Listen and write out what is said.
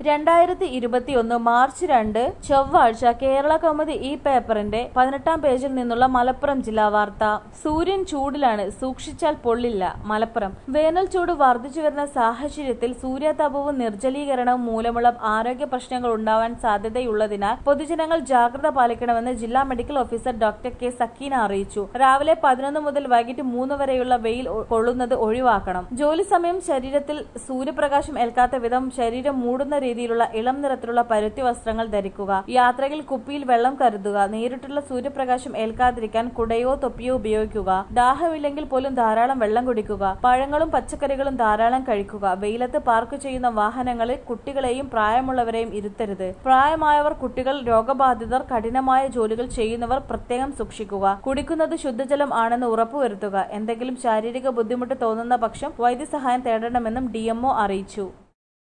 രണ്ടായിരത്തി ഇരുപത്തിയൊന്ന് മാർച്ച് രണ്ട് ചൊവ്വാഴ്ച കേരള കൗമുദി ഈ പേപ്പറിന്റെ പതിനെട്ടാം പേജിൽ നിന്നുള്ള മലപ്പുറം ജില്ലാ വാർത്ത സൂര്യൻ ചൂടിലാണ് സൂക്ഷിച്ചാൽ പൊള്ളില്ല മലപ്പുറം വേനൽ ചൂട് വർദ്ധിച്ചു വരുന്ന സാഹചര്യത്തിൽ സൂര്യാതപവും നിർജ്ജലീകരണവും മൂലമുള്ള ആരോഗ്യ പ്രശ്നങ്ങൾ ഉണ്ടാവാൻ സാധ്യതയുള്ളതിനാൽ പൊതുജനങ്ങൾ ജാഗ്രത പാലിക്കണമെന്ന് ജില്ലാ medical officer doctor K Sakeena അറിയിച്ചു രാവിലെ പതിനൊന്ന് മുതൽ വൈകിട്ട് മൂന്ന് വരെയുള്ള വെയിൽ ഒ- കൊള്ളുന്നത് ഒഴിവാക്കണം ജോലി സമയം ശരീരത്തിൽ സൂര്യപ്രകാശം ഏൽക്കാത്ത വിധം ശരീരം മൂടുന്ന രീതിയിലുള്ള ഇളം നിറത്തിലുള്ള പരുത്തി വസ്ത്രങ്ങൾ ധരിക്കുക യാത്രയിൽ കുപ്പിയിൽ വെള്ളം കരുതുക നേരിട്ടുള്ള സൂര്യപ്രകാശം ഏൽക്കാതിരിക്കാൻ കുടയോ തൊപ്പിയോ ഉപയോഗിക്കുക ദാഹമില്ലെങ്കിൽ പോലും ധാരാളം വെള്ളം കുടിക്കുക പഴങ്ങളും പച്ചക്കറികളും ധാരാളം കഴിക്കുക വെയിലത്ത് പാർക്ക് ചെയ്യുന്ന വാഹനങ്ങളിൽ കുട്ടികളെയും പ്രായമുള്ളവരെയും ഇരുത്തരുത് പ്രായമായവർ കുട്ടികൾ രോഗബാധിതർ കഠിനമായ ജോലികൾ ചെയ്യുന്നവർ പ്രത്യേകം സൂക്ഷിക്കുക കുടിക്കുന്നത് ശുദ്ധജലം ആണെന്ന് ഉറപ്പുവരുത്തുക എന്തെങ്കിലും ശാരീരിക ബുദ്ധിമുട്ട് തോന്നുന്ന പക്ഷം വൈദ്യസഹായം തേടണമെന്നും ഡി അറിയിച്ചു